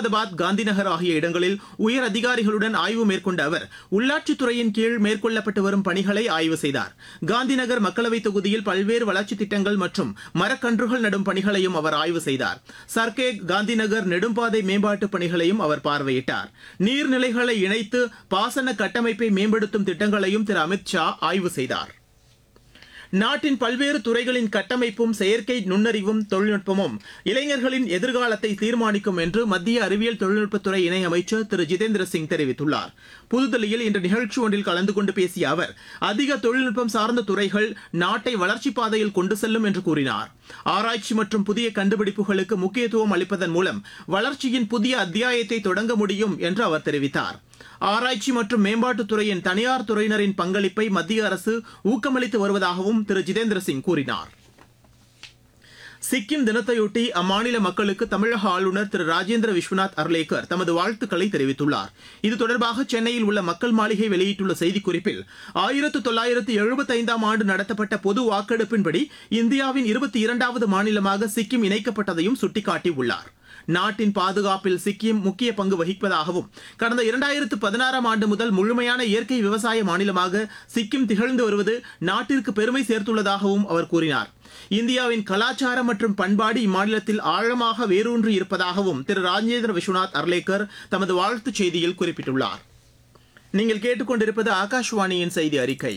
அகமதாபாத் காந்திநகர் ஆகிய இடங்களில் உயர் அதிகாரிகளுடன் ஆய்வு மேற்கொண்ட அவர் உள்ளாட்சித்துறையின் கீழ் மேற்கொள்ளப்பட்டு வரும் பணிகளை ஆய்வு செய்தார் காந்திநகர் மக்களவைத் தொகுதியில் பல்வேறு வளர்ச்சித் திட்டங்கள் மற்றும் மரக்கன்றுகள் நடும் பணிகளையும் அவர் ஆய்வு செய்தார் சர்க்கே காந்திநகர் நெடும்பாதை மேம்பாட்டுப் பணிகளையும் அவர் பார்வையிட்டார் நீர்நிலைகளை இணைத்து பாசன கட்டமைப்பை மேம்படுத்தும் திட்டங்களையும் திரு அமித் ஷா ஆய்வு செய்தார் நாட்டின் பல்வேறு துறைகளின் கட்டமைப்பும் செயற்கை நுண்ணறிவும் தொழில்நுட்பமும் இளைஞர்களின் எதிர்காலத்தை தீர்மானிக்கும் என்று மத்திய அறிவியல் தொழில்நுட்பத்துறை இணையமைச்சர் திரு ஜிதேந்திர சிங் தெரிவித்துள்ளார் புதுதில்லியில் இன்று நிகழ்ச்சி ஒன்றில் கலந்து கொண்டு பேசிய அவர் அதிக தொழில்நுட்பம் சார்ந்த துறைகள் நாட்டை வளர்ச்சிப் பாதையில் கொண்டு செல்லும் என்று கூறினார் ஆராய்ச்சி மற்றும் புதிய கண்டுபிடிப்புகளுக்கு முக்கியத்துவம் அளிப்பதன் மூலம் வளர்ச்சியின் புதிய அத்தியாயத்தை தொடங்க முடியும் என்று அவர் தெரிவித்தார் ஆராய்ச்சி மற்றும் மேம்பாட்டுத் துறையின் தனியார் துறையினரின் பங்களிப்பை மத்திய அரசு ஊக்கமளித்து வருவதாகவும் திரு ஜிதேந்திர சிங் கூறினார் சிக்கிம் தினத்தையொட்டி அம்மாநில மக்களுக்கு தமிழக ஆளுநர் திரு ராஜேந்திர விஸ்வநாத் அர்லேக்கர் தமது வாழ்த்துக்களை தெரிவித்துள்ளார் இது தொடர்பாக சென்னையில் உள்ள மக்கள் மாளிகை வெளியிட்டுள்ள செய்திக்குறிப்பில் ஆயிரத்து தொள்ளாயிரத்து எழுபத்தைந்தாம் ஆண்டு நடத்தப்பட்ட பொது வாக்கெடுப்பின்படி இந்தியாவின் இருபத்தி இரண்டாவது மாநிலமாக சிக்கிம் இணைக்கப்பட்டதையும் சுட்டிக்காட்டியுள்ளார் நாட்டின் பாதுகாப்பில் சிக்கிம் முக்கிய பங்கு வகிப்பதாகவும் கடந்த இரண்டாயிரத்து பதினாறாம் ஆண்டு முதல் முழுமையான இயற்கை விவசாய மாநிலமாக சிக்கிம் திகழ்ந்து வருவது நாட்டிற்கு பெருமை சேர்த்துள்ளதாகவும் அவர் கூறினார் இந்தியாவின் கலாச்சாரம் மற்றும் பண்பாடு இம்மாநிலத்தில் ஆழமாக வேரூன்றி இருப்பதாகவும் திரு ராஜேந்திர விஸ்வநாத் அர்லேக்கர் தமது வாழ்த்துச் செய்தியில் குறிப்பிட்டுள்ளார் நீங்கள் கேட்டுக்கொண்டிருப்பது ஆகாஷ்வாணியின் செய்தி அறிக்கை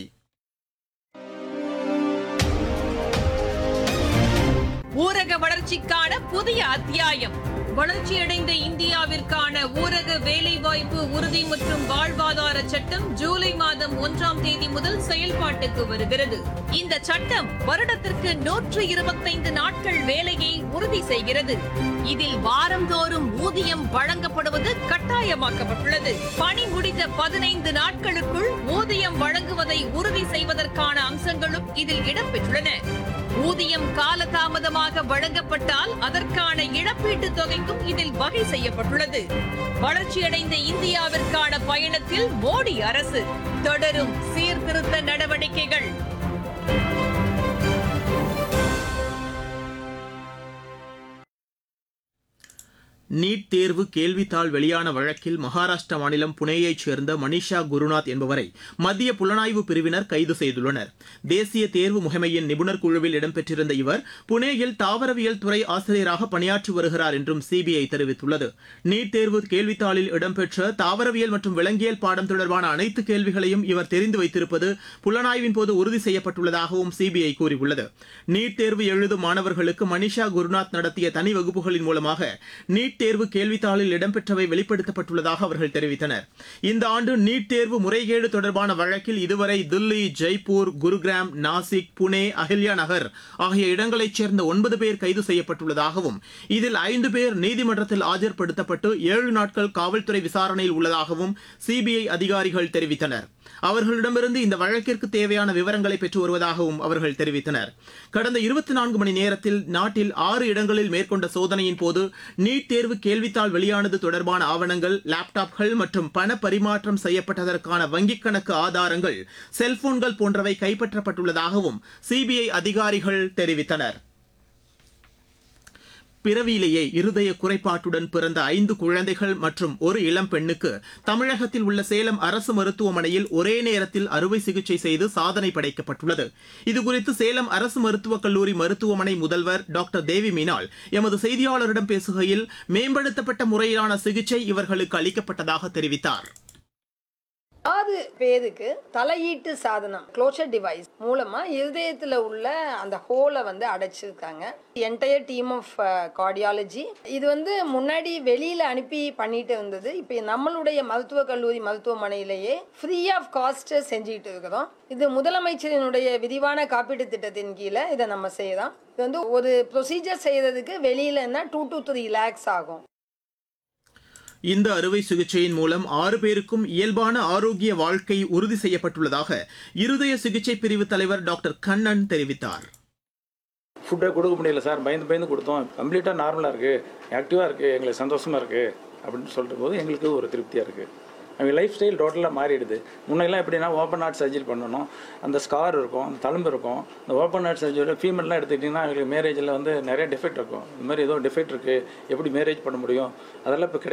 ஊரக வளர்ச்சிக்கான புதிய அத்தியாயம் வளர்ச்சியடைந்த இந்தியாவிற்கான ஊரக வேலைவாய்ப்பு உறுதி மற்றும் வாழ்வாதார சட்டம் ஜூலை மாதம் ஒன்றாம் தேதி முதல் செயல்பாட்டுக்கு வருகிறது இந்த சட்டம் வருடத்திற்கு நூற்று இருபத்தைந்து நாட்கள் வேலையை உறுதி செய்கிறது இதில் வாரந்தோறும் ஊதியம் வழங்கப்படுவது கட்டாயமாக்கப்பட்டுள்ளது பணி முடிந்த பதினைந்து நாட்களுக்குள் ஊதியம் வழங்குவதை உறுதி செய்வதற்கான அம்சங்களும் இதில் இடம்பெற்றுள்ளன ஊதியம் காலதாமதமாக வழங்கப்பட்டால் அதற்கான இழப்பீட்டுத் தொகைக்கும் இதில் வகை செய்யப்பட்டுள்ளது வளர்ச்சியடைந்த இந்தியாவிற்கான பயணத்தில் மோடி அரசு தொடரும் சீர்திருத்த நடவடிக்கைகள் நீட் தேர்வு கேள்வித்தாள் வெளியான வழக்கில் மகாராஷ்டிரா மாநிலம் புனேயைச் சேர்ந்த மனிஷா குருநாத் என்பவரை மத்திய புலனாய்வு பிரிவினர் கைது செய்துள்ளனர் தேசிய தேர்வு முகமையின் நிபுணர் குழுவில் இடம்பெற்றிருந்த இவர் புனேயில் தாவரவியல் துறை ஆசிரியராக பணியாற்றி வருகிறார் என்றும் சிபிஐ தெரிவித்துள்ளது நீட் தேர்வு கேள்வித்தாளில் இடம்பெற்ற தாவரவியல் மற்றும் விலங்கியல் பாடம் தொடர்பான அனைத்து கேள்விகளையும் இவர் தெரிந்து வைத்திருப்பது புலனாய்வின் போது உறுதி செய்யப்பட்டுள்ளதாகவும் சிபிஐ கூறியுள்ளது நீட் தேர்வு எழுதும் மாணவர்களுக்கு மனிஷா குருநாத் நடத்திய தனி வகுப்புகளின் மூலமாக நீட் தேர்வு கேள்வித்தாளில் இடம்பெற்றவை வெளிப்படுத்தப்பட்டுள்ளதாக அவர்கள் தெரிவித்தனர் இந்த ஆண்டு நீட் தேர்வு முறைகேடு தொடர்பான வழக்கில் இதுவரை தில்லி ஜெய்ப்பூர் குருகிராம் நாசிக் புனே அஹில்யா நகர் ஆகிய இடங்களைச் சேர்ந்த ஒன்பது பேர் கைது செய்யப்பட்டுள்ளதாகவும் இதில் ஐந்து பேர் நீதிமன்றத்தில் ஆஜர்படுத்தப்பட்டு ஏழு நாட்கள் காவல்துறை விசாரணையில் உள்ளதாகவும் சிபிஐ அதிகாரிகள் தெரிவித்தனர் அவர்களிடமிருந்து இந்த வழக்கிற்கு தேவையான விவரங்களை பெற்று வருவதாகவும் அவர்கள் தெரிவித்தனர் கடந்த இருபத்தி நான்கு மணி நேரத்தில் நாட்டில் ஆறு இடங்களில் மேற்கொண்ட சோதனையின் போது நீட் தேர்வு கேள்வித்தாள் வெளியானது தொடர்பான ஆவணங்கள் லேப்டாப்கள் மற்றும் பண பரிமாற்றம் செய்யப்பட்டதற்கான வங்கிக் கணக்கு ஆதாரங்கள் செல்போன்கள் போன்றவை கைப்பற்றப்பட்டுள்ளதாகவும் சிபிஐ அதிகாரிகள் தெரிவித்தனர் பிறவியிலேயே இருதய குறைபாட்டுடன் பிறந்த ஐந்து குழந்தைகள் மற்றும் ஒரு இளம் பெண்ணுக்கு தமிழகத்தில் உள்ள சேலம் அரசு மருத்துவமனையில் ஒரே நேரத்தில் அறுவை சிகிச்சை செய்து சாதனை படைக்கப்பட்டுள்ளது இதுகுறித்து சேலம் அரசு மருத்துவக் கல்லூரி மருத்துவமனை முதல்வர் டாக்டர் தேவி மீனால் எமது செய்தியாளரிடம் பேசுகையில் மேம்படுத்தப்பட்ட முறையிலான சிகிச்சை இவர்களுக்கு அளிக்கப்பட்டதாக தெரிவித்தார் ஆறு பேருக்கு தலையீட்டு சாதனம் க்ளோஷர் டிவைஸ் மூலமா இருதயத்துல உள்ள அந்த ஹோலை வந்து அடைச்சிருக்காங்க என்டையர் டீம் ஆஃப் கார்டியாலஜி இது வந்து முன்னாடி வெளியில அனுப்பி பண்ணிட்டு இருந்தது இப்போ நம்மளுடைய மருத்துவக் கல்லூரி மருத்துவமனையிலேயே ஃப்ரீ ஆஃப் காஸ்ட் செஞ்சுட்டு இருக்கிறோம் இது முதலமைச்சரினுடைய விரிவான காப்பீட்டு திட்டத்தின் கீழே இதை நம்ம செய்யறோம் இது வந்து ஒரு ப்ரொசீஜர் செய்யறதுக்கு வெளியிலன்னா டூ டு த்ரீ லேக்ஸ் ஆகும் இந்த அறுவை சிகிச்சையின் மூலம் ஆறு பேருக்கும் இயல்பான ஆரோக்கிய வாழ்க்கை உறுதி செய்யப்பட்டுள்ளதாக இருதய சிகிச்சை பிரிவு தலைவர் டாக்டர் கண்ணன் தெரிவித்தார் ஃபுட்டை கொடுக்க முடியல சார் பயந்து பயந்து கொடுத்தோம் கம்ப்ளீட்டாக நார்மலாக இருக்குது ஆக்டிவாக இருக்குது எங்களுக்கு சந்தோஷமாக இருக்குது அப்படின்னு சொல்லிட்டு போது எங்களுக்கு ஒரு திருப்தியாக இருக்குது அவங்க லைஃப் ஸ்டைல் டோட்டலாக மாறிடுது முன்னெல்லாம் எப்படின்னா ஓப்பன் ஹார்ட் சர்ஜரி பண்ணணும் அந்த ஸ்கார் இருக்கும் அந்த தழும்பு இருக்கும் இந்த ஓப்பன் ஹார்ட் சர்ஜரி ஃபீமேல்லாம் எடுத்துக்கிட்டிங்கன்னா அவங்களுக்கு மேரேஜில் வந்து நிறைய டிஃபெக்ட் இருக்கும் இந்த மாதிரி ஏதோ டிஃபெக்ட் இருக்குது எப்படி மேரேஜ் பண்ண முடியும் அதெல்லாம் இப்போ கிடையாது